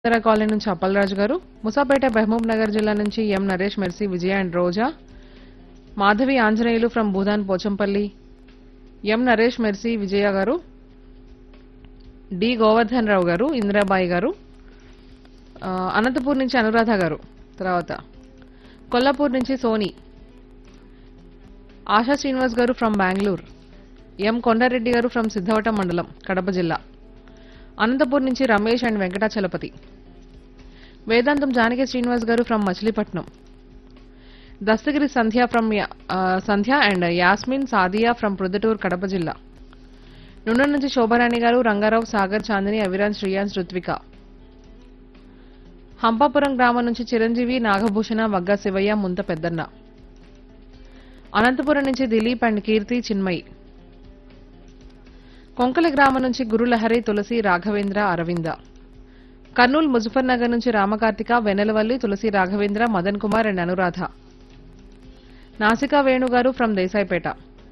ఉత్తర colony నుంచి అప్పలరాజు గారు ముసాపేట మహబూబ్ నగర్ జిల్లా నుంచి M Naresh Mercy Vijaya and Roja Madhavi Anjaneyulu from Bhoodan Pochampally M Naresh Mercy Vijaya garu D Govardhan రావు గారు ఇందిరాబాయి గారు ఆ, అనంతపూర్ నుంచి అనురాధ గారు తర్వాత కొల్లాపూర్ నుంచి సోని ఆశా శ్రీనివాస్ గారు ఫ్రమ్ బెంగళూరు ఎం కొండారెడ్డి గారు ఫ్రమ్ సిద్ధవటం మండలం కడప జిల్లా అనంతపూర్ నుంచి రమేష్ అండ్ వెంకటాచలపతి వేదాంతం జానకి శ్రీనివాస్ గారు ఫ్రమ్ మచిలీపట్నం దస్తగిరి సంధ్య ఫ్రమ్ యా- ఆ, సంధ్య అండ్ యాస్మిన్ సాదియా ఫ్రమ్ ప్రొద్దుటూరు కడప జిల్లా నుండి నుంచి శోభారాణి గారు రంగారావు సాగర్ చాందిని అవిరాజ్ శ్రీయాన్స్ రుత్విక హంపాపురం గ్రామం నుంచి చిరంజీవి నాగభూషణ వగ్గా శివయ్య ముంత పెద్దన్న అనంతపురం నుంచి దిలీప్ అండ్ కీర్తి చిన్మయి కొంకల గ్రామం నుంచి గురులహరి తులసి రాఘవేంద్ర అరవింద కర్నూలు ముజఫర్ నగర్ నుంచి రామకార్తిక వెనెలవల్లి తులసి రాఘవేంద్ర మదన్ కుమార్ అండ్ అనురాధ నాసికా వేణుగారు ఫ్రమ్ దేశాయిపేట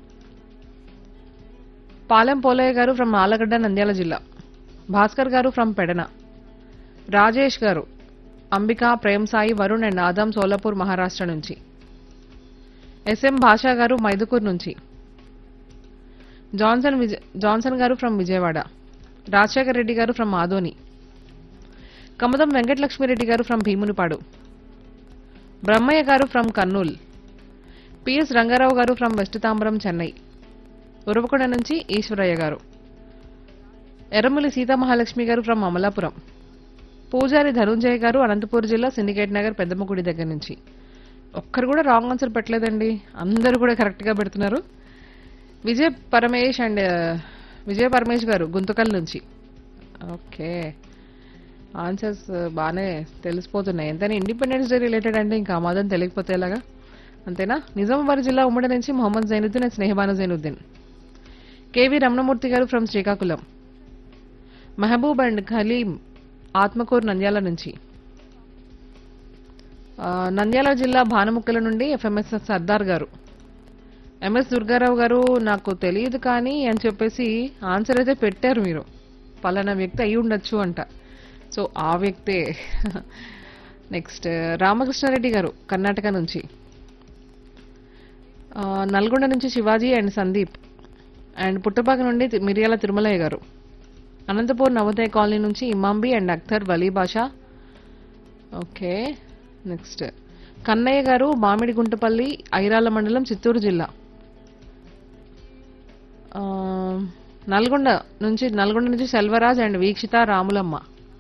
పాలెం పోలయ్య గారు ఫ్రమ్ ఆలగడ్డ నంద్యాల జిల్లా భాస్కర్ గారు from Pedana Rajesh garu Ambika Prem Sai Varun and Adam Solapur Maharashtra నుంచి ఎస్ఎం భాషా గారు మైదుకూర్ నుంచి జాన్సన్ విజ- Johnson garu from Vijayawada Rajasekhar Reddy garu from Adoni కమదం Venkatalakshmi Reddy గారు ఫ్రమ్ భీమునిపాడు బ్రహ్మయ్య గారు from Kurnool PS Rangarao garu from West Tambaram Chennai Uravakonda నుంచి ఈశ్వరయ్య గారు ఎర్రమల్లి సీతామహాలక్ష్మి గారు ఫ్రమ్ అమలాపురం పూజారి ధనుంజయ గారు అనంతపూర్ జిల్లా సిండికేట్ నగర్ పెద్దమ్మగుడి దగ్గర నుంచి ఒక్కరు కూడా రాంగ్ ఆన్సర్ పెట్టలేదండి అందరూ కూడా కరెక్ట్గా పెడుతున్నారు విజయ్ పరమేష్ అండ్ విజయ పరమేష్ గారు గుంతకల్ నుంచి ఓకే ఆన్సర్స్ బాగానే తెలిసిపోతున్నాయి ఎంతైనా ఇండిపెండెన్స్ డే రిలేటెడ్ అంటే ఇంకా మాదం తెలియకపోతే ఎలాగా అంతేనా నిజామాబాద్ జిల్లా ఉమ్మడి నుంచి Mohammed Zainuddin and Snehabanu Zainuddin KV Ramanamurthy garu from Srikakulam Mahaboob and Khaleem Atmakur Nandyal నుంచి ఆ, నంద్యాల జిల్లా భానుముక్కల నుండి ఎఫ్ఎంఎస్ సర్దార్ గారు ఎంఎస్ దుర్గారావు గారు నాకు తెలియదు కానీ అని చెప్పేసి ఆన్సర్ అయితే పెట్టారు మీరు పలానా వ్యక్తి అయి ఉండొచ్చు అంట సో ఆ వ్యక్తే నెక్స్ట్ రామకృష్ణారెడ్డి గారు కర్ణాటక నుంచి ఆ, నల్గొండ నుంచి శివాజీ అండ్ సందీప్ అండ్ పుట్టపాక నుండి తి- మిరియాల తిరుమలయ్య గారు అనంతపూర్ నవోదయ కాలనీ నుంచి Imambi and Akhtar Vali Basha okay next Kannaiah garu Mamidi Guntapalli Irala మండలం చిత్తూరు జిల్లా ఆ, నల్గొండ నుంచి నల్గొండ నుంచి Selvaraj and Veekshitha Ramulamma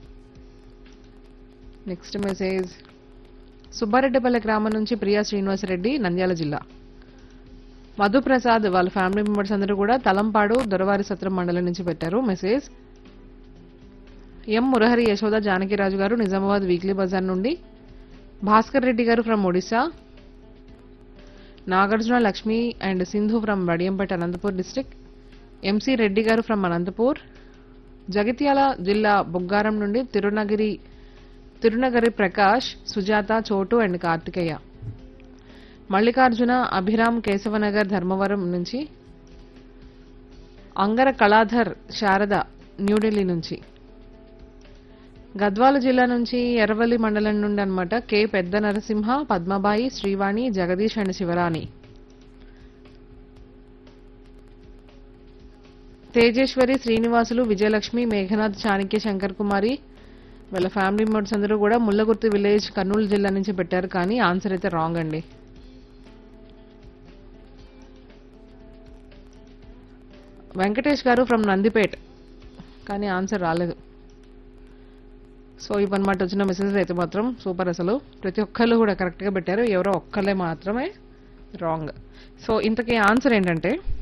next message Subbareddipalli గ్రామం నుంచి ప్రియా శ్రీనివాసరెడ్డి నంద్యాల జిల్లా మధుప్రసాద్ వాళ్ళ ఫ్యామిలీ మెంబర్స్ అందరూ కూడా తలంపాడు దొరవారి సత్రం మండలం నుంచి పెట్టారు message M Murahari Yashoda Janakiraju garu Nizamabad weekly Bazar నుండి Bhaskar Reddy garu from Odisha Nagarjuna Lakshmi and Sindhu from Vadiyampeta Anantapur district MC Reddy garu from Anantapur Jagtial జిల్లా బొగ్గారం నుండి తిరునగిరి తిరునగరి ప్రకాష్ సుజాత చోటు అండ్ కార్తికేయ మల్లికార్జున అభిరామ్ కేశవనగర్ ధర్మవరం నుంచి అంగర కళాధర్ శారద న్యూఢిల్లీ నుంచి గద్వాల జిల్లా నుంచి ఎర్రవల్లి మండలం నుండి అన్నమాట కె పెద్ద నరసింహ పద్మబాయి శ్రీవాణి జగదీష్ అండ్ శివరాణి తేజేశ్వరి శ్రీనివాసులు విజయలక్ష్మి మేఘనాథ్ చాణక్య శంకర్ కుమారి వాళ్ళ ఫ్యామిలీ మెంబర్స్ అందరూ కూడా ముల్లగుర్తి విలేజ్ కర్నూలు జిల్లా నుంచి పెట్టారు కానీ ఆన్సర్ అయితే రాంగ్ అండి వెంకటేష్ గారు ఫ్రమ్ నందిపేట్ కానీ ఆన్సర్ రాలేదు సో ఇవన్నమాట వచ్చిన మెసేజెస్ అయితే మాత్రం సూపర్ అసలు ప్రతి ఒక్కళ్ళు కూడా కరెక్ట్గా పెట్టారు ఎవరో ఒక్కళ్ళే మాత్రమే రాంగ్ సో ఇంతకీ ఆన్సర్ ఏంటంటే